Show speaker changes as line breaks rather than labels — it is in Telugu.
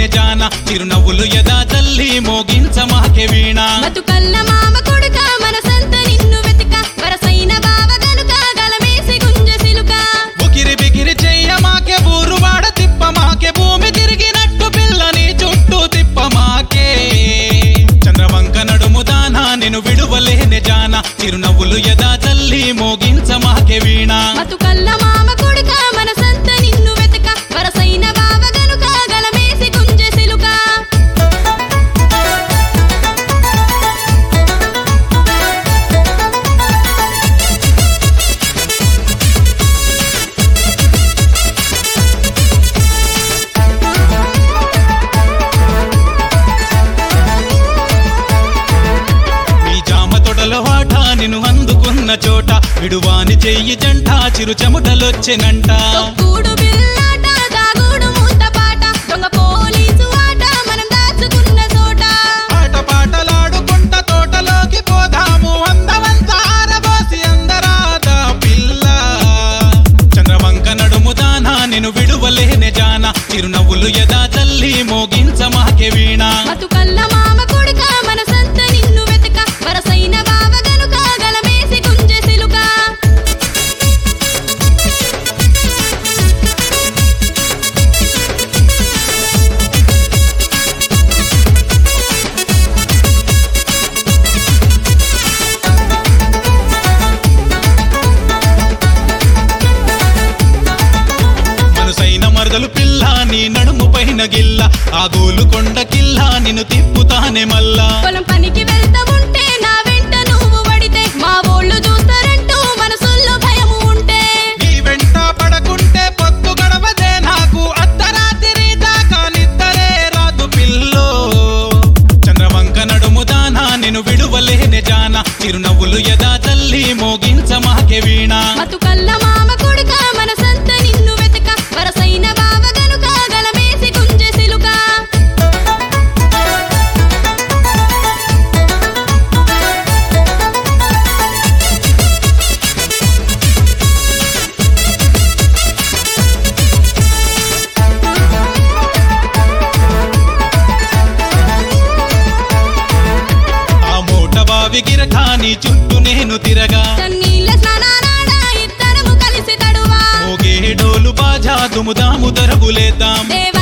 జాన చిరునవ్వులు యదా తల్లి మోగించ మాకే వీణ
బతుకల్ల మామ కొడుక మన సంత నిన్ను వెతుక వరసైన బావ గనుక గలమేసి గుంజ సిలుక
ఉకిరి బికిరి చెయ్య మాకే ఊరు వాడ తిప్ప మాకే భూమి తిరిగినట్టు పిల్లని చుట్టూ తిప్ప మాకే చంద్రవంక నడుము దానా నేను విడువలేని జాన చిరునవ్వులు యదా తల్లి మోగించ మాకే వీణ
బతుకల్ల మామ కొడుక మన సంత నిన్ను వెతుక వరసైన బావ గనుక గలమేసి గుంజ సిలుక
మీ జామ తొడల వాట నిన్ను అందుకున్న చోట విడువాని చెయ్యి జంట చిరు చెమటలొచ్చెనంట
తొక్కుడు బిల్లాట దాగుడు మూత పాట దొంగ పోలీసు ఆట మనం దాచుకున్న చోట
పాట పాటలాడుకుంట తోటలోకి పోదాము అందవంత ఆరబోసి అందరాద పిల్ల చంద్రవంక నడుము దానా నేను విడువలేని జాన చిరునవ్వులు యదా తల్లి మోగించ మాకే వీణ
బతుకల్ల మామ కొడుక మన సంత నిన్ను వెతుక వరసైన బావ గనుక గలమేసి గుంజ సిలుక
మనసైన మరదలు పిల్ల నీ నడుము పైన గిల్ల ఆ గోలు కొండ కిల్ల నిన్ను తిప్పుతానే మల్లా
పొలం పనికి వెళ్తా ఉంటే నా వెంట నువ్వు పడితే మా ఓళ్ళు చూస్తారంటూ మనసుల్లో భయము ఉంటే
నీ వెంట పడకుంటే పొత్తు గడవదే నాకు అర్ధరాత్రి దాకా నిద్దరే రాదు పిల్లో చంద్రవంక నడుము దానా నేను విడువలేని జాన చిరునవ్వులు యదా తల్లి మోగించ మాకే వీణ
బతుకల్ల మామ కొడుక మన సంత నిన్ను వెతుక వరసైన బావ గనుక గలమేసి గుంజ సిలుక
ఆ మూట బావి గిరకాని చుట్టూ నేను తిరగా
చన్నీళ్ళ స్నానానాడ ఇద్దరము కలిసి తడువా
మోగే డోలు బాజా దుముదాము తరుగులేద్దాం
దేవ